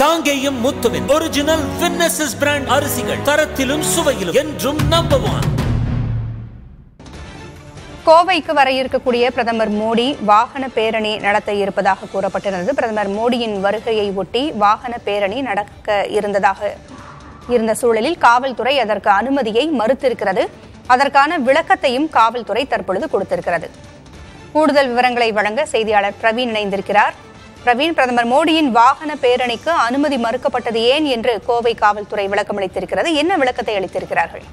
காங்கேயம் முத்துவின் ஒரிஜினல் வின்னசஸ் பிராண்ட் அரிசிகள் தரத்திலும் சுவையிலும் என்றும் நம்பர் ஒன் கோவைக்கு வர இருக்கக்கூடிய பிரதமர் மோடி வாகன பேரணி நடத்த இருப்பதாக கூறப்பட்டிருந்தது பிரதமர் மோடியின் வருகையை ஒட்டி வாகன பேரணி நடக்க இருந்ததாக இருந்த சூழலில் காவல்துறை அதற்கு அனுமதியை மறுத்திருக்கிறது அதற்கான விளக்கத்தையும் காவல்துறை தற்பொழுது கொடுத்திருக்கிறது கூடுதல் விவரங்களை வழங்க செய்தியாளர் பிரவீன் இணைந்திருக்கிறார் பிரவீன் பிரதமர் மோடியின் வாகன பேரணிக்கு அனுமதி மறுக்கப்பட்டது ஏன் என்று கோவை காவல்துறை விளக்கமளித்திருக்கிறது என்ன விளக்கத்தை அளித்திருக்கிறார்கள்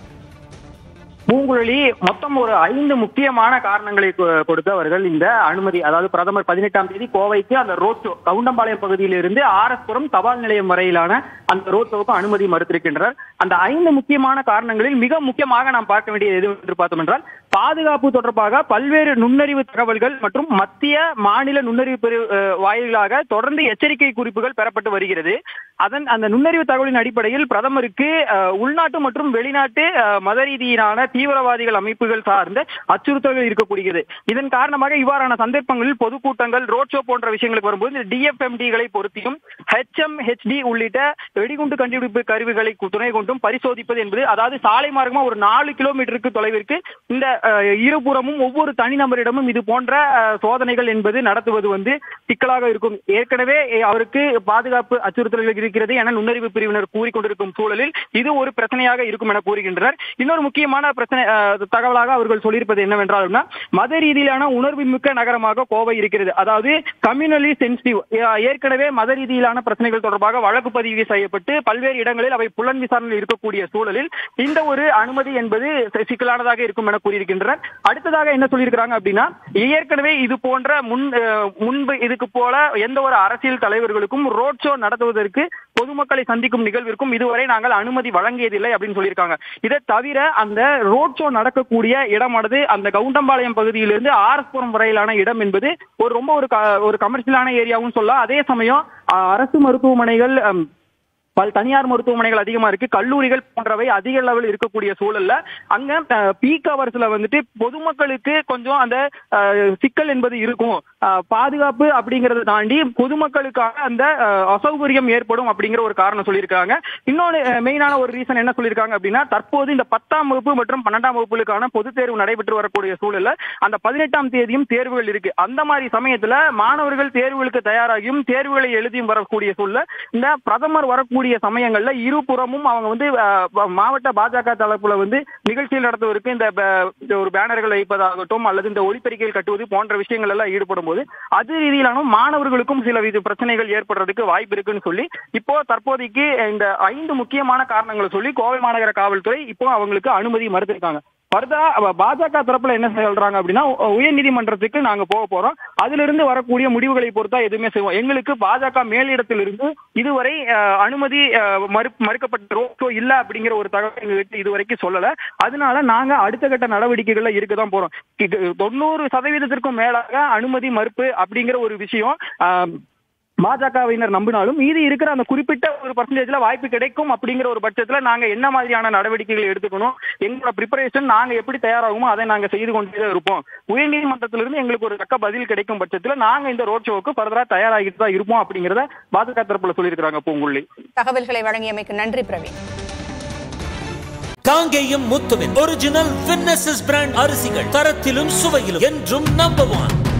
பூங்குழலி மொத்தம் ஒரு ஐந்து முக்கியமான காரணங்களை கொ- கொடுத்து அவர்கள் இந்த அனுமதி அதாவது பிரதமர் பதினெட்டாம் தேதி கோவைக்கு அந்த ரோட் ஷோ கவுண்டம்பாளையம் பகுதியிலிருந்து ஆர்எஸ்புரம் தபால் நிலையம் வரையிலான அந்த ரோட் ஷோவுக்கு அனுமதி மறுத்திருக்கின்றனர் அந்த ஐந்து முக்கியமான காரணங்களில் மிக முக்கியமாக நாம் பார்க்க வேண்டியது எது என்று பார்த்தோம் என்றால் பாதுகாப்பு தொடர்பாக பல்வேறு நுண்ணறிவு தகவல்கள் மற்றும் மத்திய மாநில நுண்ணறிவு பிரிவு அஹ், வாயிலாக தொடர்ந்து எச்சரிக்கை குறிப்புகள் பெறப்பட்டு வருகிறது அதன் அந்த நுண்ணறிவு தகவலின் அடிப்படையில் பிரதமருக்கு அஹ், உள்நாட்டு மற்றும் வெளிநாட்டு அஹ், மத ரீதியிலான தீவிரவாதிகள் அமைப்புகள் சார்ந்த அச்சுறுத்தல்கள் இருக்கக்கூடியது இதன் காரணமாக இவ்வாறான சந்தர்ப்பங்களில் பொதுக்கூட்டங்கள் ரோட் ஷோ போன்ற விஷயங்களுக்கு வரும்போது இந்த டிஎஃப்எம்டிகளை பொருத்தியும் ஹெச்எம் ஹெச்டி உள்ளிட்ட வெடிகுண்டு கண்டுபிடிப்பு கருவிகளை கு- துணை கொண்டும் பரிசோதிப்பது என்பது அதாவது சாலை மார்க்கமா ஒரு நாலு கிலோமீட்டருக்கு தொலைவிற்கு இந்த அஹ், இருபுறமும் ஒவ்வொரு தனிநபரிடமும் இது போன்ற அஹ், சோதனைகள் என்பது நடத்துவது வந்து சிக்கலாக இருக்கும் ஏற்கனவே அஹ், அவருக்கு பாதுகாப்பு அச்சுறுத்தல்கள் இருக்கிறது என நுண்ணறிவு பிரிவினர் கூறிக்கொண்டிருக்கும் சூழலில் இது ஒரு பிரச்சனையாக இருக்கும் என கூறுகின்றனர் இன்னொரு முக்கியமான பிரச்சனை அஹ், தகவலாக அவர்கள் சொல்லியிருப்பது என்னவென்றால் மத ரீதியிலான உணர்வு மிக்க நகரமாக கோவை இருக்கிறது அதாவது கம்யூனலி சென்சிட்டிவ் ஏற்கனவே மத ரீதியிலான பிரச்சனைகள் தொடர்பாக வழக்கு பதிவு செய்யப்பட்டு பல்வேறு இடங்களில் அவை புலன் விசாரணையில் இருக்கக்கூடிய சூழலில் இந்த ஒரு அனுமதி என்பது சி- சிக்கலானதாக இருக்கும் என கூறியிருக்கின்றனர் அடுத்ததாக என்ன சொல்லியிருக்கிறாங்க அப்படின்னா ஏற்கனவே இது போன்ற முன் அஹ், முன்பு இதுக்கு போல எந்த ஒரு அரசியல் தலைவர்களுக்கும் ரோட் ஷோ நடத்துவதற்கு பொதுமக்களை சந்திக்கும் நிகழ்விற்கும் இதுவரை நாங்கள் அனுமதி வழங்கியதில்லை அப்படின்னு சொல்லியிருக்காங்க இதை தவிர அந்த ரோட் ஷோ நடக்கக்கூடிய இடமானது அந்த கவுண்டம்பாளையம் பகுதியிலிருந்து ஆர்எஸ்புரம் வரையிலான இடம் என்பது ஒரு ரொம்ப ஒரு க- ஒரு கமர்ஷியலான ஏரியாவும் சொல்லலாம் அதே சமயம் அஹ், அரசு மருத்துவமனைகள் அம், பல் தனியார் மருத்துவமனைகள் அதிகமா இருக்கு கல்லூரிகள் போன்றவை அதிக லெவல் இருக்கக்கூடிய சூழல்ல அங்க பீக் ஹவர்ஸ்ல வந்துட்டு பொதுமக்களுக்கு கொஞ்சம் அந்த அஹ், சிக்கல் என்பது இருக்கும் அஹ், பாதுகாப்பு அப்படிங்கறத தாண்டி பொதுமக்களுக்காக அந்த அஹ், அசௌகரியம் ஏற்படும் அப்படிங்கிற ஒரு காரணம் சொல்லியிருக்காங்க இன்னொன்னு மெயினான ஒரு ரீசன் என்ன சொல்லியிருக்காங்க அப்படின்னா தற்போது இந்த பத்தாம் வகுப்பு மற்றும் பன்னெண்டாம் வகுப்புகளுக்கான பொதுத் தேர்வு நடைபெற்று வரக்கூடிய சூழல்ல அந்த பதினெட்டாம் தேதியும் தேர்வுகள் இருக்கு அந்த மாதிரி சமயத்துல மாணவர்கள் தேர்வுகளுக்கு தயாராகியும் தேர்வுகளை எழுதியும் வரக்கூடிய சூழல்ல இந்த பிரதமர் வரக்கூடிய சமயங்கள்ல இருபுறமும் அவங்க வந்து அஹ், ப- மாவட்ட பாஜக தரப்புல வந்து நிகழ்ச்சிகள் நடத்துவதற்கு இந்த ப- இந்த ஒரு பேனர்கள் வைப்பதாகட்டும் அல்லது இந்த ஒளிப்பெருக்கைகள் கட்டுவது போன்ற விஷயங்கள் எல்லாம் ஈடுபடும் போது அது ரீதியிலான மாணவர்களுக்கும் சில வித பிரச்சனைகள் ஏற்படுறதுக்கு வாய்ப்பு இருக்குன்னு சொல்லி இப்போ தற்போதைக்கு இந்த ஐந்து முக்கியமான காரணங்களை சொல்லி கோவை மாநகர காவல்துறை இப்போ அவங்களுக்கு அனுமதி மறுத்திருக்காங்க ஃபர்தா பாஜக தரப்புல என்ன சொல்றாங்க அப்படின்னா உயர் நீதிமன்றத்துக்கு நாங்க போக போறோம் அதுல இருந்து வரக்கூடிய முடிவுகளை பொறுத்தா எதுவுமே செய்வோம் எங்களுக்கு பாஜக மேலிடத்திலிருந்து இதுவரை அஹ், அனுமதி அஹ், மறு மறுக்கப்பட்ட ரோக்கோ இல்ல அப்படிங்கிற ஒரு தகவல் எங்களுக்கு இதுவரைக்கும் சொல்லல அதனால நாங்க அடுத்த கட்ட நடவடிக்கைகள்ல இருக்கதான் போறோம் இது தொண்ணூறு சதவீதத்திற்கும் மேலாக அனுமதி மறுப்பு அப்படிங்கிற ஒரு விஷயம் அஹ், பாஜகவினர் நம்பினாலும் மீதி இருக்கிற அந்த குறிப்பிட்ட ஒரு பர்சன்டேஜ்ல வாய்ப்பு கிடைக்கும் அப்படிங்கிற ஒரு பட்சத்துல நாங்க என்ன மாதிரியான நடவடிக்கைகள் எடுத்துக்கணும் எங்களோட ப்ரிப்பரேஷன் நாங்க எப்படி தயாராகுமோ அதை நாங்க செய்து கொண்டே தான் இருப்போம் உயர்நீதிமன்றத்திலிருந்து எங்களுக்கு ஒரு தக்க பதில் கிடைக்கும் பட்சத்துல நாங்க இந்த ரோட் ஷோவுக்கு ஃபர்தரா தயாராகிட்டு தான் இருப்போம் அப்படிங்கறத பாஜக தரப்புல சொல்லியிருக்காங்க பூங்குள்ளி தகவல்களை வழங்கியமைக்கு நன்றி பிரவீன் காங்கேயம் முத்துவின் ஒரிஜினல் வின்னசஸ் பிராண்ட் அரிசிகள் தரத்திலும் சுவையிலும் என்றும் நம்பர் ஒன்